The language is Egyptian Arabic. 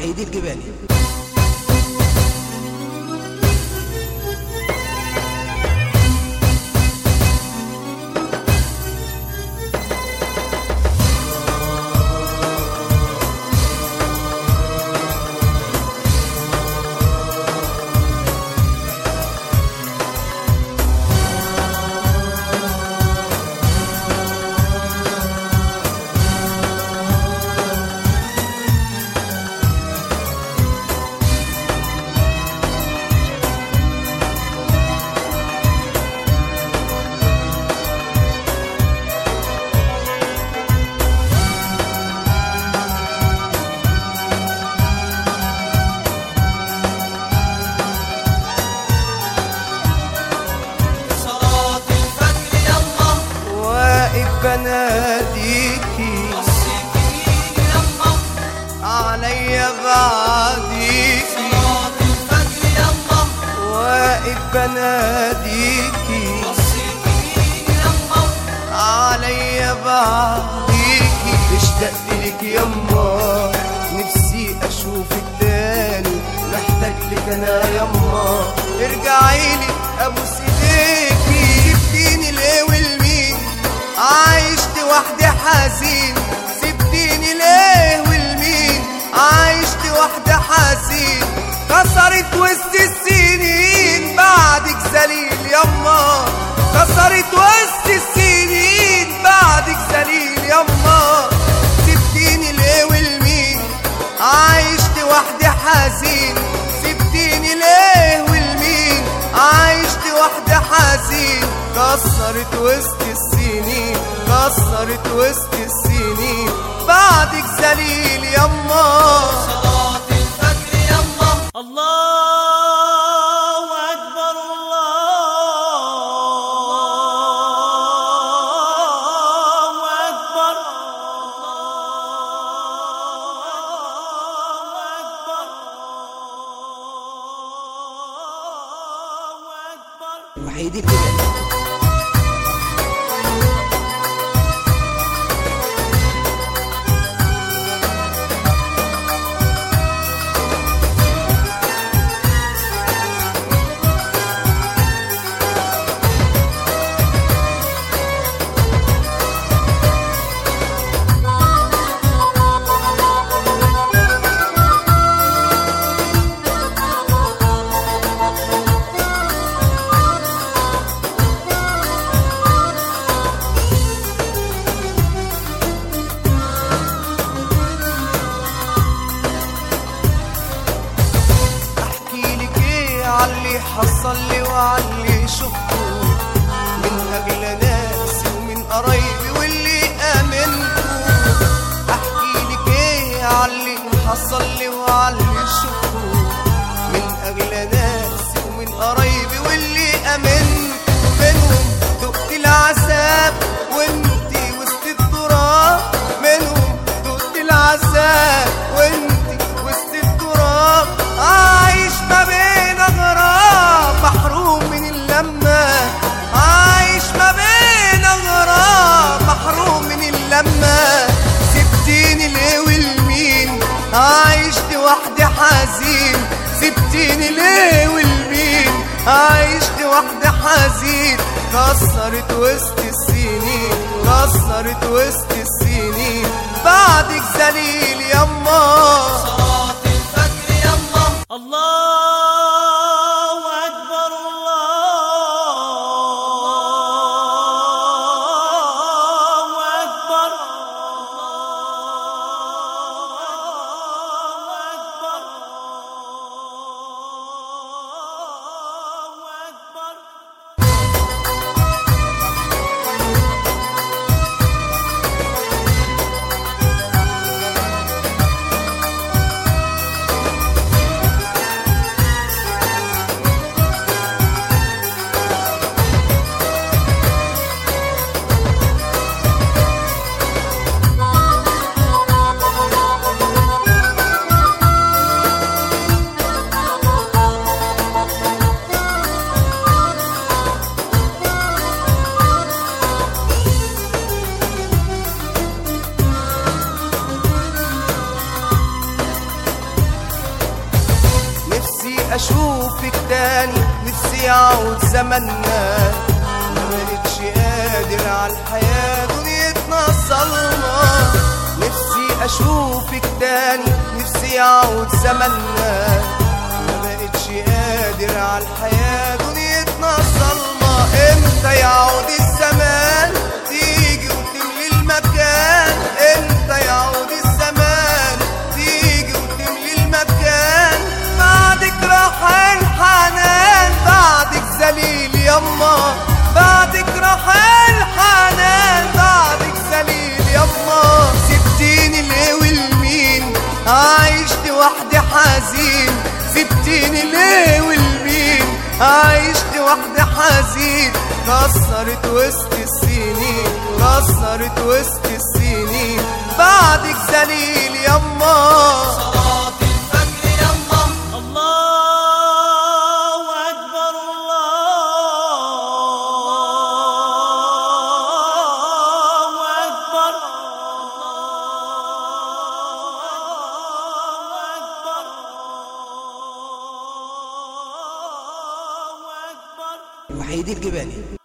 وحيد الجبالي صلاة الفجر يلا واقف بناديكي السكين يلا عليا بعديكي صلاة الفجر يلا واقف بناديكي السكين يلا عليا بعديكي اشتقت لك يما نفسي اشوفك تاني محتاج لك انا يما ارجعي لي ابوس ايديكي سبتيني ليه والمين عايشت وحدي حزين سبتيني ليه والمين عايشت وحدي حزين كسرت وسط السنين بعدك ذليل يما كسرت وسط السنين بعدك ذليل يما سبتيني ليه والمين عايشت وحدي حزين سبتيني ليه والمين عايشت وحدي حزين كسرت وسط السنين كسرت وسط السنين بعدك ذليل يما صلاة الفجر يلا الله أكبر الله أكبر الله أكبر الله أكبر وحيد الجبالي احكي لك ايه عاللي حصل لي وعاللي شفته من اغلى ناسي ومن قرايبي واللي امنته احكي لك ايه عاللي حصل لي وعاللي شفته من اغلى ناسي ومن قرايبي واللي امنت منهم دقت العذاب وانتي وسط التراب منهم دقت العذاب وانتي وسط التراب عايش ما بين اغراب محروم من اللمه عايش ما بين اغراب محروم من اللمه سبتيني ليه والمين عايشت وحدي حزين سبتيني ليه والمين عايشت وحدي حزين كسرت وسط السنين كسرت وسط السنين بعدك ذليل يما صلاة الفجر يلا الله أكبر الله أكبر الله أكبر الله أكبر نفسي اشوفك تاني نفسي اعود زماننا ما بقتش قادر على الحياة دنيتنا ظلمة نفسي اشوفك تاني نفسي اعود زماننا ما بقتش قادر على الحياة دنيتنا ظلمة امتى يعود الزمان تيجي وتملي المكان امتى يعود الزمان تيجي وتملي المكان بعدك راح الحنان بعدك ذليل يما بعدك راح الحنان بعدك ذليل يما سبتيني ليه والمين عايشت وحدي حزين سبتيني ليه والمين عايشت وحدي حزين كسرت وسط السنين كسرت وسط السنين بعدك ذليل يما صلاة الفجر يلا الله أكبر الله أكبر الله أكبر الله أكبر وحيد الجبالي